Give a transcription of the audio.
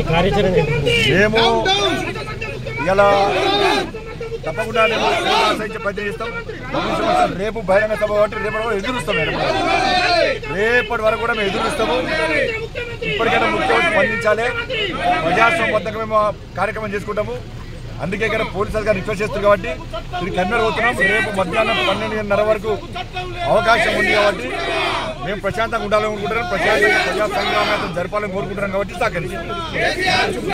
మీ కార్యాచరణ ఏంటి? మేము ఇలా తప్పకుండా మేము ఆశ్రయించే ప్రయత్నం చేస్తాం తొమ్మిది సంవత్సరాలు రేపు బహిరంగ సభ కాబట్టి రేపటి వరకు ఎదురుస్తాం మేడం రేపటి వరకు కూడా మేము ఎదురుస్తాము ఇప్పటికైనా ముఖ్యమంత్రి స్పందించాలి ప్రజాస్వామ్యబద్ధంగా మేము ఆ కార్యక్రమం చేసుకుంటాము అందుకే ఇక్కడ పోలీసులు గారు రిక్వెస్ట్ చేస్తారు కాబట్టి ఇది కన్వీనర్ అవుతున్నాం రేపు మధ్యాహ్నం పన్నెండున్నర వరకు అవకాశం ఉంది కాబట్టి మేము ప్రశాంతంగా ఉండాలని అనుకుంటున్నాం ప్రశాంతంగా ప్రజా సంగ్రామం జరపాలని కోరుకుంటున్నాం కాబట్టి సహకరిస్తాం